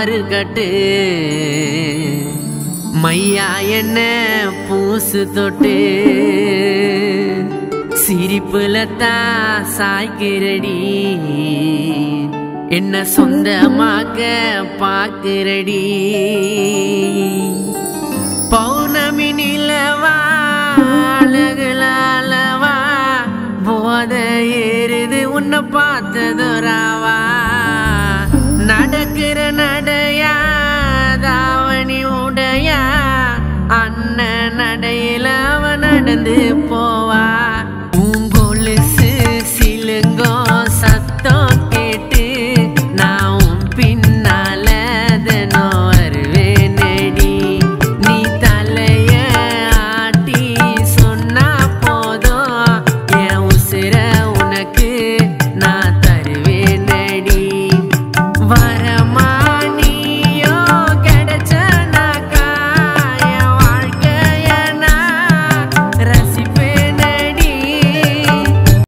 மாறு கட்டு மையா என்ன பூசு தொட்டு சிரிப்புல தான் சாய்க்கிறடி என்ன சொந்தமாக்க பாக்குறடி பௌர்ணமி நிலவா அழகுலாலவா போத ஏறுது உன்னை பார்த்ததொராவா